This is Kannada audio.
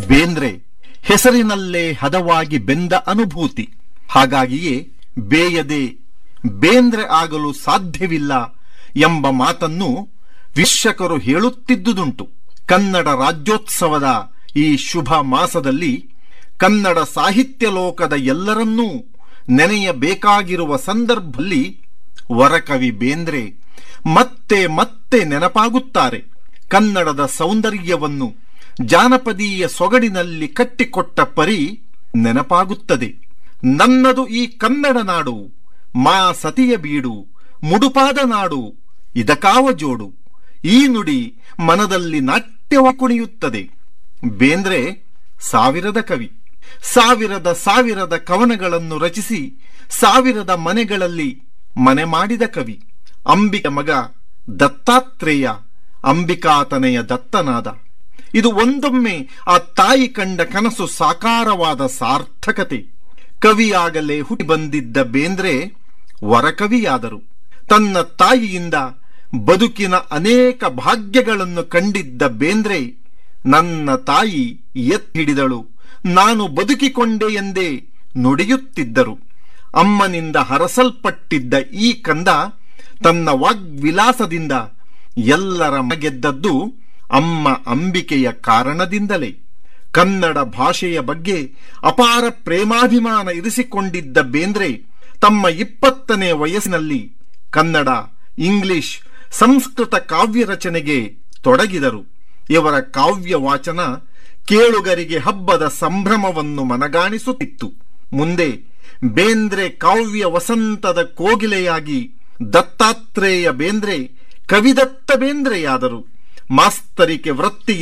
ಬೇಂದ್ರೆ ಹೆಸರಿನಲ್ಲೇ ಹದವಾಗಿ ಬೆಂದ ಅನುಭೂತಿ ಹಾಗಾಗಿಯೇ ಬೇಯದೆ ಬೇಂದ್ರೆ ಆಗಲು ಸಾಧ್ಯವಿಲ್ಲ ಎಂಬ ಮಾತನ್ನು ವಿಶ್ಯಕರು ಹೇಳುತ್ತಿದ್ದುದುಂಟು ಕನ್ನಡ ರಾಜ್ಯೋತ್ಸವದ ಈ ಶುಭ ಮಾಸದಲ್ಲಿ ಕನ್ನಡ ಸಾಹಿತ್ಯ ಲೋಕದ ಎಲ್ಲರನ್ನೂ ನೆನೆಯಬೇಕಾಗಿರುವ ಸಂದರ್ಭದಲ್ಲಿ ವರಕವಿ ಬೇಂದ್ರೆ ಮತ್ತೆ ಮತ್ತೆ ನೆನಪಾಗುತ್ತಾರೆ ಕನ್ನಡದ ಸೌಂದರ್ಯವನ್ನು ಜಾನಪದೀಯ ಸೊಗಡಿನಲ್ಲಿ ಕಟ್ಟಿಕೊಟ್ಟ ಪರಿ ನೆನಪಾಗುತ್ತದೆ ನನ್ನದು ಈ ಕನ್ನಡ ನಾಡು ಮಾ ಸತಿಯ ಬೀಡು ಮುಡುಪಾದ ನಾಡು ಇದಕಾವ ಜೋಡು ಈ ನುಡಿ ಮನದಲ್ಲಿ ನಾಟ್ಯವ ಕುಣಿಯುತ್ತದೆ ಬೇಂದ್ರೆ ಸಾವಿರದ ಕವಿ ಸಾವಿರದ ಸಾವಿರದ ಕವನಗಳನ್ನು ರಚಿಸಿ ಸಾವಿರದ ಮನೆಗಳಲ್ಲಿ ಮನೆ ಮಾಡಿದ ಕವಿ ಅಂಬಿಕ ಮಗ ದತ್ತಾತ್ರೇಯ ಅಂಬಿಕಾತನೆಯ ದತ್ತನಾದ ಇದು ಒಂದೊಮ್ಮೆ ಆ ತಾಯಿ ಕಂಡ ಕನಸು ಸಾಕಾರವಾದ ಸಾರ್ಥಕತೆ ಕವಿಯಾಗಲೇ ಹುಟ್ಟಿ ಬಂದಿದ್ದ ಬೇಂದ್ರೆ ವರಕವಿಯಾದರು ತನ್ನ ತಾಯಿಯಿಂದ ಬದುಕಿನ ಅನೇಕ ಭಾಗ್ಯಗಳನ್ನು ಕಂಡಿದ್ದ ಬೇಂದ್ರೆ ನನ್ನ ತಾಯಿ ಎತ್ ಹಿಡಿದಳು ನಾನು ಬದುಕಿಕೊಂಡೆ ಎಂದೇ ನುಡಿಯುತ್ತಿದ್ದರು ಅಮ್ಮನಿಂದ ಹರಸಲ್ಪಟ್ಟಿದ್ದ ಈ ಕಂದ ತನ್ನ ವಾಗ್ವಿಲಾಸದಿಂದ ಎಲ್ಲರ ಮಗೆದ್ದದ್ದು ಅಮ್ಮ ಅಂಬಿಕೆಯ ಕಾರಣದಿಂದಲೇ ಕನ್ನಡ ಭಾಷೆಯ ಬಗ್ಗೆ ಅಪಾರ ಪ್ರೇಮಾಭಿಮಾನ ಇರಿಸಿಕೊಂಡಿದ್ದ ಬೇಂದ್ರೆ ತಮ್ಮ ಇಪ್ಪತ್ತನೇ ವಯಸ್ಸಿನಲ್ಲಿ ಕನ್ನಡ ಇಂಗ್ಲಿಷ್ ಸಂಸ್ಕೃತ ಕಾವ್ಯ ರಚನೆಗೆ ತೊಡಗಿದರು ಇವರ ಕಾವ್ಯ ವಾಚನ ಕೇಳುಗರಿಗೆ ಹಬ್ಬದ ಸಂಭ್ರಮವನ್ನು ಮನಗಾಣಿಸುತ್ತಿತ್ತು ಮುಂದೆ ಬೇಂದ್ರೆ ಕಾವ್ಯ ವಸಂತದ ಕೋಗಿಲೆಯಾಗಿ ದತ್ತಾತ್ರೇಯ ಬೇಂದ್ರೆ ಕವಿದತ್ತ ಬೇಂದ್ರೆಯಾದರು ಮಾಸ್ತರಿಕೆ ವೃತ್ತಿ